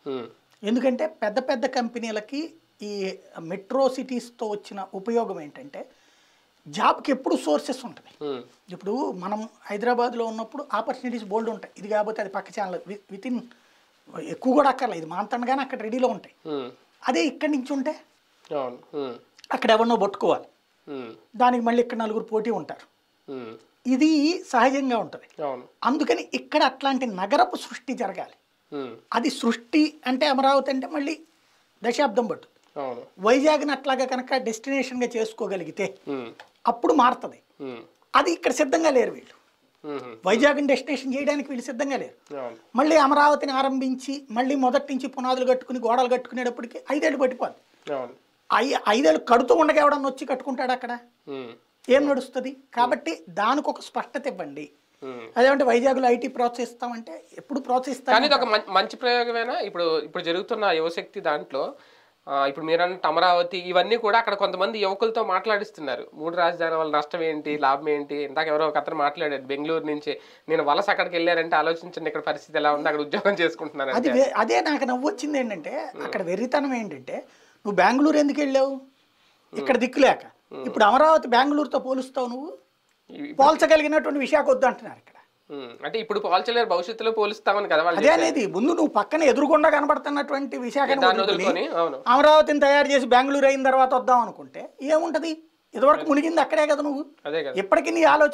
ఉమ్, ఎందుకంటే పెద్ద పెద్ద కంపెనీలకి ఈ మెట్రో సిటీస్తో వచ్చిన ఉపయోగం ఏంటంటే జాబ్కి ఎప్పుడు సోర్సెస్ ఉంటుంది ఉమ్, ఇప్పుడు మనం హైదరాబాద్లో ఉన్నప్పుడు ఆపర్చునిటీస్ బోల్డ్ ఉంటాయి ఇది కాకపోతే అది పక్క ఛానల్ విత్ ఇన్ ఎక్కువ కూడా అక్కర్లేదు ఇది మాంతంగానే అక్కడ రెడీలో ఉంటాయి ఉమ్, అదే ఇక్కడి నుంచి ఉంటే అవును ఉమ్, అక్కడ ఎవరినో పట్టుకోవాలి ఉమ్, దానికి మళ్ళీ ఇక్కడ నలుగురు పోటీ ఉంటారు ఉమ్, ఇది సహజంగా ఉంటుంది అవును అందుకని ఇక్కడ అట్లాంటి నగరపు సృష్టి జరగాలి ఉమ్, అది సృష్టి అంటే అమరావతి అంటే మళ్ళీ దశాబ్దం పట్టు అవును వైజాగ్ని అట్లాగా కనుక డెస్టినేషన్గా చేసుకోగలిగితే ఉమ్, అప్పుడు మారుతుంది ఉమ్, అది ఇక్కడ సిద్ధంగా లేరు వీళ్ళు ఉమ్, వైజాగ్ని డెస్టినేషన్ చేయడానికి వీళ్ళు సిద్ధంగా లేరు అవును మళ్ళీ అమరావతిని ఆరంభించి మళ్ళీ మొదటి నుంచి పునాదులు కట్టుకుని గోడలు కట్టుకునేటప్పటికి ఐదేళ్ళు పట్టిపోద్ది అవును ఐ ఐదేళ్ళు కడుతూ ఉండగా ఎవడన్నా వచ్చి కట్టుకుంటాడు అక్కడ ఉమ్, ఏం నడుస్తుంది కాబట్టి దానికి ఒక స్పష్టత ఇవ్వండి ఉమ్. అదేమంటే వైజాగ్లో ఐటీ ప్రోత్సహిస్తామంటే ఎప్పుడు ప్రోత్సహిస్తాం కానీ ఇది ఒక మం- మంచి ప్రయోగమేనా ఇప్పుడు ఇప్పుడు జరుగుతున్న యువశక్తి దాంట్లో ఆ, ఇప్పుడు మీరు అన్నట్టు అమరావతి ఇవన్నీ కూడా అక్కడ కొంతమంది యువకులతో మాట్లాడిస్తున్నారు మూడు రాజధాని వల్ల నష్టం ఏంటి లాభం ఏంటి ఇందాక ఎవరో ఒక అతను మాట్లాడాడు బెంగళూరు నుంచి నేను వలస అక్కడికి వెళ్ళారంటే ఆలోచించండి ఇక్కడ పరిస్థితి ఎలా ఉంది అక్కడ ఉద్యోగం చేసుకుంటున్నాను అది వే- అదే నాకు నవ్వు వచ్చింది ఏంటంటే అక్కడ వెర్రితనం ఏంటంటే నువ్వు బెంగళూరు ఎందుకు వెళ్ళావు ఇక్కడ దిక్కులేక ఇప్పుడు అమరావతి బెంగళూరుతో పోలుస్తావు నువ్వు పోల్చగలిగినటువంటి విశాఖ వద్దు అంటున్నారు ఇక్కడ ఉమ్, అంటే ఇప్పుడు పోల్చలేరు భవిష్యత్తులో పోలుస్తామని కదా వాళ్ళు అదే అనేది ముందు నువ్వు పక్కన ఎదురుగుండా కనబడుతున్నటువంటి విశాఖను దాన్ని వదులుకుని వదులుకొని అవును అమరావతిని తయారు చేసి బెంగళూరు అయిన తర్వాత వద్దాం అనుకుంటే ఏముంటది ఇదివరకు మునిగింది అక్కడే కదా నువ్వు అదే కదా ఇప్పటికీ నీ ఆలోచన